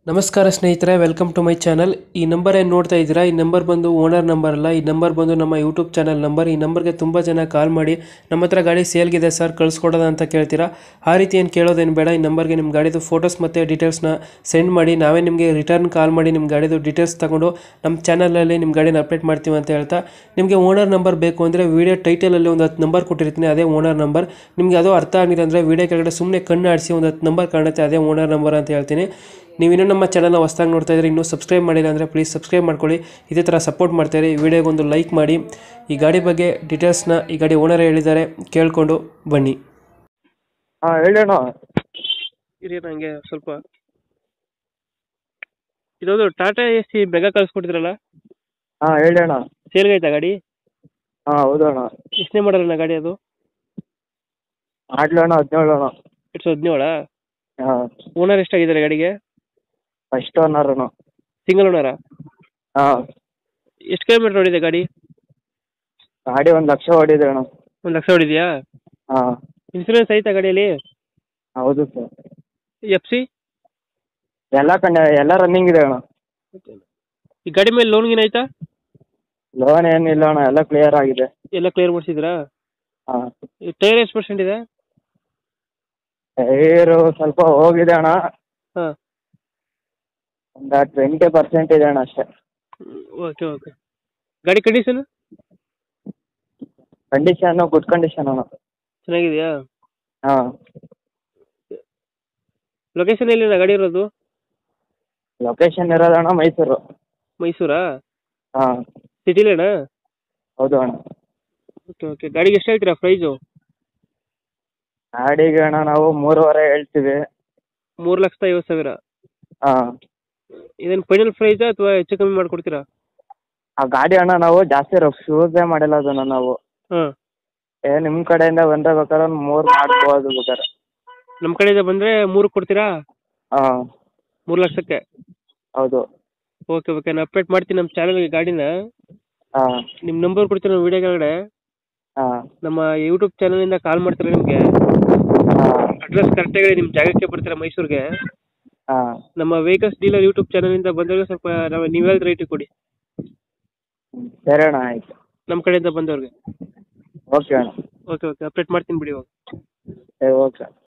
ನಮಸ್ಕಾರ ಸ್ನೇಹಿತರೆ welcome to my channel ಈ ನಂಬರ್ ಏನು ನೋಡ್ತಾ ಇದ್ದೀರಾ ಈ ನಂಬರ್ ಬಂದು ಓನರ್ ನಂಬರ್ ಅಲ್ಲ ಈ ನಂಬರ್ ಬಂದು ನಮ್ಮ ಯೂಟ್ಯೂಬ್ ಚಾನಲ್ ನಂಬರ್ ಈ ನಂಬರ್ಗೆ ತುಂಬ ಜನ ಕಾಲ್ ಮಾಡಿ ನಮ್ಮ ಹತ್ರ ಗಾಡಿ ಸೇಲ್ಗಿದೆ ಸರ್ ಕಳಿಸ್ಕೊಡೋದ ಅಂತ ಕೇಳ್ತೀರಾ ಆ ರೀತಿ ಏನು ಕೇಳೋದೇನು ಬೇಡ ಈ ನಂಬರ್ಗೆ ನಿಮ್ಮ ಗಾಡಿದು ಫೋಟೋಸ್ ಮತ್ತು ಡೀಟೇಲ್ಸ್ನ ಸೆಂಡ್ ಮಾಡಿ ನಾವೇ ನಿಮಗೆ ರಿಟರ್ನ್ ಕಾಲ್ ಮಾಡಿ ನಿಮ್ಮ ಗಾಡಿದು ಡೀಟೇಲ್ಸ್ ತಗೊಂಡು ನಮ್ಮ ಚಾನಲಲ್ಲಿ ನಿಮ್ಮ ಗಾಡಿನ ಅಪ್ಡೇಟ್ ಮಾಡ್ತೀವಿ ಅಂತ ಹೇಳ್ತಾ ನಿಮಗೆ ಓನರ್ ನಂಬರ್ ಬೇಕು ಅಂದರೆ ವೀಡಿಯೋ ಟೈಟಲಲ್ಲಿ ಒಂದು ಹತ್ತು ನಂಬರ್ ಕೊಟ್ಟಿರ್ತೀನಿ ಅದೇ ಓನರ್ ನಂಬರ್ ನಿಮಗೆ ಅದು ಅರ್ಥ ಆಗಿಲ್ಲ ಅಂದರೆ ವೀಡಿಯೋ ಕೆಳಗಡೆ ಸುಮ್ಮನೆ ಕಣ್ಣು ಆಡಿಸಿ ಒಂದು ಹತ್ತು ನಂಬರ್ ಕಾಣುತ್ತೆ ಅದೇ ಓನರ್ ನಂಬರ್ ಅಂತ ಹೇಳ್ತೀನಿ ನೀವು ಇನ್ನೂ ನಮ್ಮ ಚಾನಲ್ನ ಹೊಸ್ದಾಗಿ ನೋಡ್ತಾ ಇದ್ರೆ ಇನ್ನೂ ಸಬ್ಸ್ಕ್ರೈಬ್ ಮಾಡಿಲ್ಲ ಅಂದರೆ ಪ್ಲೀಸ್ ಸಬ್ಸ್ಕ್ರೈಬ್ ಮಾಡ್ಕೊಳ್ಳಿ ಇದೇ ಥರ ಸಪೋರ್ಟ್ ಮಾಡ್ತಾರೆ ಈ ವಿಡಿಯೋಗೆ ಒಂದು ಲೈಕ್ ಮಾಡಿ ಈ ಗಾಡಿ ಬಗ್ಗೆ ಡೀಟೇಲ್ಸ್ನ ಈ ಗಾಡಿ ಓನರ್ ಹೇಳಿದ್ದಾರೆ ಕೇಳಿಕೊಂಡು ಬನ್ನಿ ಹಾಂ ಹೇಳಿ ಅಣ್ಣ ಇರಿ ನನಗೆ ಸ್ವಲ್ಪ ಇದೊಂದು ಟಾಟಾ ಎ ಸಿ ಬೇಗ ಕಳಿಸ್ಕೊಟ್ಟಿದ್ರಲ್ಲ ಹಾಂ ಹೇಳಿ ಅಣ್ಣ ಸೇಲ್ಗೈತಾ ಗಾಡಿ ಹಾಂ ಹೌದು ಅಣ್ಣ ಎಷ್ಟನೇ ಮಾಡಲ್ಲ ಗಾಡಿ ಅದು ಆಡ್ಲು ಅಣ್ಣ ಹದಿನೇಳು ಅಣ್ಣ ಎರಡು ಸಾವಿರದ ಹದಿನೇಳ ಹಾಂ ಓನರ್ ಎಷ್ಟಾಗಿದ್ದಾರೆ ಗಾಡಿಗೆ ಫಸ್ಟ್ ಓನರ್ ಅಣ್ಣ ಸಿಂಗಲ್ ಓನರಾ ಹಾಂ ಎಷ್ಟು ಕಿಲೋಮೀಟರ್ ಓಡಿದೆ ಗಾಡಿ ಗಾಡಿ ಒಂದು ಲಕ್ಷ ಹೊಡಿದೆ ಅಣ್ಣ ಒಂದು ಲಕ್ಷ ಹೊಡಿದೆಯಾ ಹಾಂ ಇನ್ಸೂರೆನ್ಸ್ ಐತಾ ಗಾಡಿಯಲ್ಲಿ ಹೌದು ಸರ್ ಎಫ್ ಸಿ ಎಲ್ಲ ಕಂಡ ಎಲ್ಲ ರನ್ನಿಂಗ್ ಇದೆ ಅಣ್ಣ ಈ ಗಾಡಿ ಮೇಲೆ ಲೋನ್ ಗೀನ್ ಆಯ್ತಾ ಲೋನ್ ಏನಿಲ್ಲ ಅಣ್ಣ ಎಲ್ಲ ಕ್ಲಿಯರ್ ಆಗಿದೆ ಎಲ್ಲ ಕ್ಲಿಯರ್ ಮಾಡಿಸಿದ್ರಾ ಹಾಂ ಟೈರ್ ಎಷ್ಟು ಪರ್ಸೆಂಟ್ ಇದೆ ಟೈರು ಸ್ವಲ್ಪ ಹೋಗಿದೆ ಅಣ್ಣ ಹಾಂ ಒಂದು ಟ್ವೆಂಟಿ ಪರ್ಸೆಂಟ್ ಇದೆ ಅಣ್ಣ ಅಷ್ಟೇ ಓಕೆ ಓಕೆ ಗಾಡಿ ಕಂಡೀಷನ್ ಕಂಡೀಷನ್ನು ಗುಡ್ ಕಂಡೀಷನ್ ಅಣ್ಣ ಚೆನ್ನಾಗಿದೆಯಾ ಹಾಂ ಲೊಕೇಶನ್ ಎಲ್ಲಿನ ಗಾಡಿ ಇರೋದು ಲೊಕೇಶನ್ ಇರೋದು ಅಣ್ಣ ಮೈಸೂರು ಮೈಸೂರಾ ಹಾಂ ಸಿಟಿಲೇನಾ ಹೌದು ಅಣ್ಣ ಓಕೆ ಓಕೆ ಗಾಡಿಗೆ ಎಷ್ಟು ಹೇಳ್ತೀರಾ ಪ್ರೈಸು ಗಾಡಿಗೆ ಅಣ್ಣ ನಾವು ಮೂರುವರೆ ಹೇಳ್ತೀವಿ ಮೂರು ಲಕ್ಷದ ಐವತ್ತು ಸಾವಿರ ಹಾಂ ಇದೇನು ಫೈನಲ್ ಪ್ರೈಸಾ ಅಥವಾ ಹೆಚ್ಚು ಕಮ್ಮಿ ಮಾಡಿಕೊಡ್ತೀರಾ ಆ ಗಾಡಿ ಅಣ್ಣ ನಾವು ಜಾಸ್ತಿ ರಫ್ ಯೂಸೇ ಮಾಡಿಲ್ಲ ಅದನ್ನ ನಾವು ಹಾಂ ಏ ನಿಮ್ಮ ಕಡೆಯಿಂದ ಬಂದ್ರೆ ಬೇಕಾದ್ರೆ ಒಂದು ಮೂರು ಮಾಡ್ಬೋದು ಬೇಕಾದ್ರೆ ನಮ್ಮ ಕಡೆಯಿಂದ ಬಂದರೆ ಮೂರು ಕೊಡ್ತೀರಾ ಹಾಂ ಮೂರು ಲಕ್ಷಕ್ಕೆ ಹೌದು ಓಕೆ ಓಕೆ ನಾನು ಅಪ್ಡೇಟ್ ಮಾಡ್ತೀನಿ ನಮ್ಮ ಚಾನಲ್ಗೆ ಗಾಡಿನ ಹಾಂ ನಿಮ್ಮ ನಂಬರ್ ಕೊಡ್ತೀನಿ ನಮ್ಮ ವಿಡಿಯೋ ಕೆಳಗಡೆ ಹಾಂ ನಮ್ಮ ಯೂಟ್ಯೂಬ್ ಚಾನಲಿಂದ ಕಾಲ್ ಮಾಡ್ತಾರೆ ನಿಮಗೆ ಹಾಂ ಅಡ್ರೆಸ್ ಕರೆಕ್ಟಾಗಿ ನಿಮ್ಮ ಜಾಗಕ್ಕೆ ಬರ್ತೀರಾ ಮೈಸೂರಿಗೆ ಹಾಂ ನಮ್ಮ ವೆಹಿಕಲ್ಸ್ ಡೀಲರ್ ಯೂಟ್ಯೂಬ್ ಚಾನಲಿಂದ ಬಂದವ್ರಿಗೆ ಸ್ವಲ್ಪ ನಾವು ನೀವು ಹೇಳಿದ ರೇಟಿಗೆ ಕೊಡಿ ಸರಿ ಅಣ್ಣ ಆಯ್ತು ನಮ್ಮ ಕಡೆಯಿಂದ ಬಂದವ್ರಿಗೆ ಓಕೆ ಅಣ್ಣ ಓಕೆ ಓಕೆ ಅಪ್ಡೇಟ್ ಮಾಡ್ತೀನಿ ಬಿಡಿ ಇವಾಗ ಏ ಓಕೆ